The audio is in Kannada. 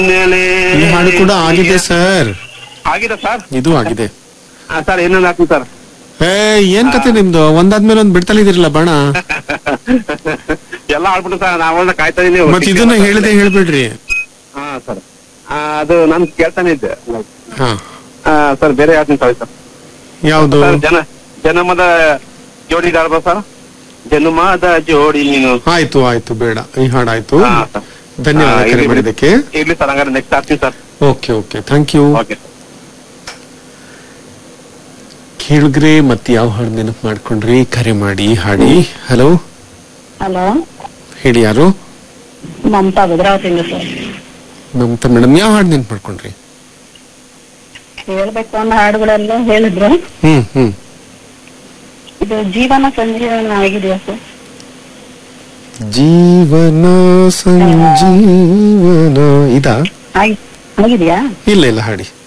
ಮೇಲೆ ಈ ಹಾಡು ಕೂಡ ಆಗಿದೆ ಸರ್ ಆಗಿದೆ ಸರ್ ಇದು ಆಗಿದೆ ಸರ್ ಇನ್ನೊಂದು ಹಾಕ್ತೀನಿ ಸರ್ ಏ ಏನ್ ಕತೆ ನಿಮ್ದು ಒಂದಾದ್ಮೇಲೆ ಒಂದ್ ಬಿಡ್ತಲೇ ಇದೀರಲ್ಲ ಬಾಣ ಎಲ್ಲ ಆಡ್ಬಿಟ್ಟು ಸರ್ ನಾವನ್ನ ಕಾಯ್ತಾ ಇದೀನಿ ಮತ್ ಇದನ್ನ ಹೇಳ್ದೆ ಹೇಳ್ಬಿಡ್ರಿ ಹಾ ಸರ್ ಅದು ನಾನು ಕೇಳ್ತಾನೆ ಇದ್ದೆ ಹಾ ಆ, ಸರ್ ಬೇರೆ ಹೇಳ್ತೀನಿ ಸರ್ ಸರ್ ಯಾವ್ದು ಸರ್ ಜನ ಜನ್ಮದ ಜೋಡಿ ಆಡ್ಬೋದು ಸರ್ ಜನ್ಮದ ಜೋಡಿ ನೀನು ಆಯ್ತು ಆಯ್ತು ಬೇಡ ಈ ಹಾಡಾಯ್ತು ಹಾ, ಸರ್. ಧನ್ಯವಾದ ಹಾ, ಕರೆ ಇರ್ಲಿ ಬಿಡಿ. ಮಾಡಿದ್ದಕ್ಕೆ ಇರ್ಲಿ ಸರ್ ಹಂಗಾರೆ ನೆಕ್ಸ್ಟ್ ಹಾಕ್ತೀನಿ sir okay okay thank you okay ಕೇಳಿದ್ರೆ ಮತ್ತೆ ಯಾವ ಹಾಡು ನೆನಪು ಮಾಡ್ಕೊಂಡ್ರಿ ಕರೆ ಮಾಡಿ ಹಾಡಿ ಹಲೋ ಹಲೋ ಹೇಳಿ ಯಾರು ಮಮತಾ ಭದ್ರಾವತಿಯಿಂದ ಸರ್ ಮಮತಾ ಮೇಡಮ್ ಯಾವ ಹಾಡು ನೆನಪು ಮಾಡ್ಕೊಂಡ್ರಿ ಹೇಳ್ಬೇಕು ಅನ್ನೋ ಹಾಡುಗಳೆಲ್ಲ ಹೇಳಿದ್ರು ಹ್ಮ್ ಹ್ಮ್ ಇದು ಜೀವನ ಸಂಜೀವನ ಆಗಿದೆಯಾ ಸರ್ ಜೀವನ ಸಂಜೀವನ ಇದಾ ಆಗಿ- ಆಗಿದೆಯಾ ಇಲ್ಲ ಇಲ್ಲ ಹಾಡಿ